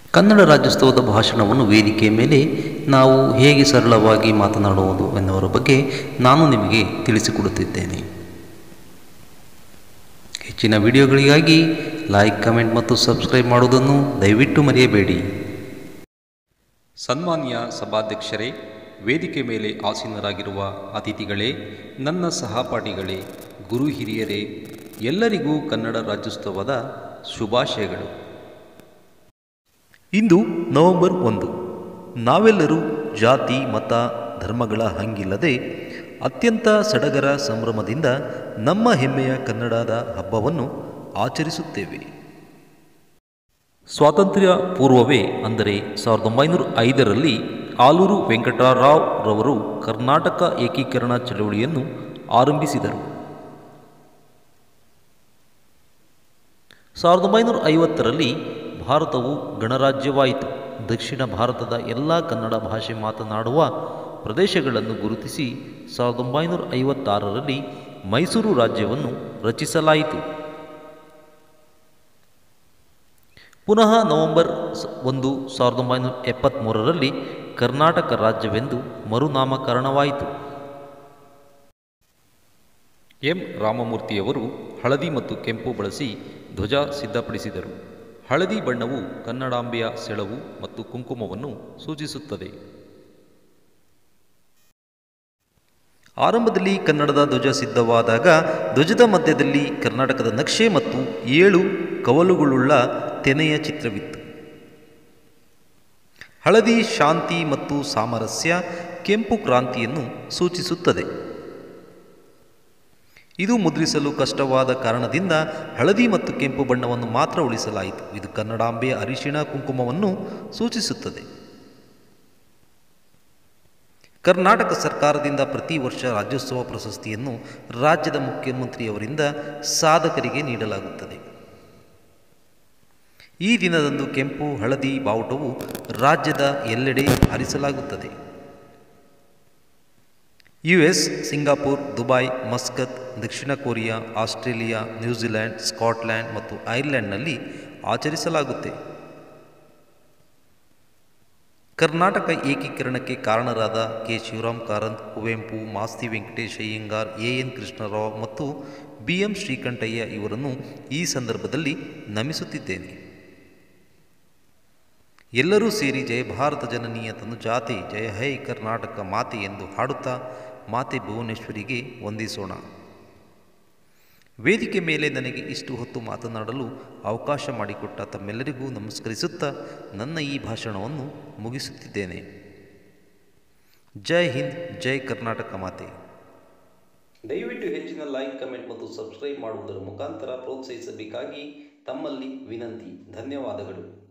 ಕನ್ನಡ ರಾಜ್ಯೋತ್ಸವದ ಭಾಷಣವನ್ನು ವೇದಿಕೆಯ ಮೇಲೆ ನಾವು ಹೇಗೆ ಸರಳವಾಗಿ ಮಾತನಾಡುವುದು ಎನ್ನುವರ ಬಗ್ಗೆ ನಾನು ನಿಮಗೆ ತಿಳಿಸಿಕೊಡುತ್ತಿದ್ದೇನೆ ಹೆಚ್ಚಿನ ವಿಡಿಯೋಗಳಿಗಾಗಿ ಲೈಕ್ ಕಮೆಂಟ್ ಮತ್ತು ಸಬ್ಸ್ಕ್ರೈಬ್ ಮಾಡುವುದನ್ನು ದಯವಿಟ್ಟು ಮರೆಯಬೇಡಿ ಸನ್ಮಾನ್ಯ ಸಭಾಧ್ಯಕ್ಷರೇ ವೇದಿಕೆ ಮೇಲೆ ಆಸೀನರಾಗಿರುವ ಅತಿಥಿಗಳೇ ನನ್ನ ಸಹಪಾಠಿಗಳೇ ಗುರು ಹಿರಿಯರೇ ಎಲ್ಲರಿಗೂ ಕನ್ನಡ ರಾಜ್ಯೋತ್ಸವದ ಶುಭಾಶಯಗಳು ಇಂದು ನವೆಂಬರ್ ಒಂದು ನಾವೆಲ್ಲರೂ ಜಾತಿ ಮತ ಧರ್ಮಗಳ ಹಂಗಿಲ್ಲದೆ ಅತ್ಯಂತ ಸಡಗರ ಸಂಭ್ರಮದಿಂದ ನಮ್ಮ ಹೆಮ್ಮೆಯ ಕನ್ನಡದ ಹಬ್ಬವನ್ನು ಆಚರಿಸುತ್ತೇವೆ ಸ್ವಾತಂತ್ರ್ಯ ಪೂರ್ವವೇ ಅಂದರೆ ಸಾವಿರದ ಒಂಬೈನೂರ ಐದರಲ್ಲಿ ಆಲೂರು ವೆಂಕಟರಾವ್ ರವರು ಕರ್ನಾಟಕ ಏಕೀಕರಣ ಚಳವಳಿಯನ್ನು ಆರಂಭಿಸಿದರು ಸಾವಿರದ ಒಂಬೈನೂರ ಐವತ್ತರಲ್ಲಿ ಭಾರತವು ಗಣರಾಜ್ಯವಾಯಿತು ದಕ್ಷಿಣ ಭಾರತದ ಎಲ್ಲ ಕನ್ನಡ ಭಾಷೆ ಮಾತನಾಡುವ ಪ್ರದೇಶಗಳನ್ನು ಗುರುತಿಸಿ ಸಾವಿರದ ಒಂಬೈನೂರ ಐವತ್ತಾರರಲ್ಲಿ ಮೈಸೂರು ರಾಜ್ಯವನ್ನು ರಚಿಸಲಾಯಿತು ಪುನಃ ನವೆಂಬರ್ ಸ- ಒಂದು ಸಾವಿರದ ಒಂಬೈನೂರ ಎಪ್ಪತ್ತ್ಮೂರರಲ್ಲಿ ಕರ್ನಾಟಕ ರಾಜ್ಯವೆಂದು ಮರುನಾಮಕರಣವಾಯಿತು ಎಂ ರಾಮಮೂರ್ತಿಯವರು ಹಳದಿ ಮತ್ತು ಕೆಂಪು ಬಳಸಿ ಧ್ವಜ ಸಿದ್ಧಪಡಿಸಿದರು ಹಳದಿ ಬಣ್ಣವು ಕನ್ನಡಾಂಬೆಯ ಸೆಳವು ಮತ್ತು ಕುಂಕುಮವನ್ನು ಸೂಚಿಸುತ್ತದೆ ಆರಂಭದಲ್ಲಿ ಕನ್ನಡದ ಧ್ವಜ ಸಿದ್ಧವಾದಾಗ ಧ್ವಜದ ಮಧ್ಯದಲ್ಲಿ ಕರ್ನಾಟಕದ ನಕ್ಷೆ ಮತ್ತು ಏಳು ಕವಲುಗಳುಳ್ಳ ತೆನೆಯ ಚಿತ್ರವಿತ್ತು ಹಳದಿ ಶಾಂತಿ ಮತ್ತು ಸಾಮರಸ್ಯ ಕೆಂಪು ಕ್ರಾಂತಿಯನ್ನು ಸೂಚಿಸುತ್ತದೆ ಇದು ಮುದ್ರಿಸಲು ಕಷ್ಟವಾದ ಕಾರಣದಿಂದ ಹಳದಿ ಮತ್ತು ಕೆಂಪು ಬಣ್ಣವನ್ನು ಮಾತ್ರ ಉಳಿಸಲಾಯಿತು ಇದು ಕನ್ನಡಾಂಬೆಯ ಅರಿಶಿಣ ಕುಂಕುಮವನ್ನು ಸೂಚಿಸುತ್ತದೆ ಕರ್ನಾಟಕ ಸರ್ಕಾರದಿಂದ ಪ್ರತಿ ವರ್ಷ ರಾಜ್ಯೋತ್ಸವ ಪ್ರಶಸ್ತಿಯನ್ನು ರಾಜ್ಯದ ಮುಖ್ಯಮಂತ್ರಿಯವರಿಂದ ಸಾಧಕರಿಗೆ ನೀಡಲಾಗುತ್ತದೆ ಈ ದಿನದಂದು ಕೆಂಪು ಹಳದಿ ಬಾವುಟವು ರಾಜ್ಯದ ಎಲ್ಲೆಡೆ ಹಾರಿಸಲಾಗುತ್ತದೆ U S Singapore Dubai Muscat ದಕ್ಷಿಣ ಕೊರಿಯಾ ಆಸ್ಟ್ರೇಲಿಯಾ ನ್ಯೂಜಿಲೆಂಡ್ ಸ್ಕಾಟ್ಲ್ಯಾಂಡ್ ಮತ್ತು ಐರ್ಲೆಂಡ್ನಲ್ಲಿ ಆಚರಿಸಲಾಗುತ್ತೆ ಕರ್ನಾಟಕ ಏಕೀಕರಣಕ್ಕೆ ಕಾರಣರಾದ K Shivaram Karanth Kuvempu Masti Venkatesh Iyengar A N Krishnarao ಮತ್ತು ಬಿ ಎಂ ಶ್ರೀಕಂಠಯ್ಯ ಇವರನ್ನು ಈ ಸಂದರ್ಭದಲ್ಲಿ ನಮಿಸುತ್ತಿದ್ದೇನೆ ಎಲ್ಲರೂ ಸೇರಿ ಜಯ ಭಾರತ ಜನನೀಯ ತನು ಜಾತಿ ಜಯ ಹೈ ಕರ್ನಾಟಕ ಮಾತೆ ಎಂದು ಹಾಡುತ್ತಾ ಮಾತೆ ಭುವನೇಶ್ವರಿಗೆ ವಂದಿಸೋಣ ವೇದಿಕೆ ಮೇಲೆ ನನಗೆ ಇಷ್ಟು ಹೊತ್ತು ಮಾತನಾಡಲು ಅವಕಾಶ ಮಾಡಿಕೊಟ್ಟ ತಮ್ಮೆಲ್ಲರಿಗೂ ನಮಸ್ಕರಿಸುತ್ತಾ ನನ್ನ ಈ ಭಾಷಣವನ್ನು ಮುಗಿಸುತ್ತಿದ್ದೇನೆ ಜೈ ಹಿಂದ್ ಜೈ ಕರ್ನಾಟಕ ಮಾತೆ ದಯವಿಟ್ಟು ಹೆಚ್ಚಿನ ಲೈಕ್ ಕಮೆಂಟ್ ಮತ್ತು ಸಬ್ಸ್ಕ್ರೈಬ್ ಮಾಡುವುದರ ಮುಖಾಂತರ ಪ್ರೋತ್ಸಾಹಿಸಬೇಕಾಗಿ ತಮ್ಮಲ್ಲಿ ವಿನಂತಿ ಧನ್ಯವಾದಗಳು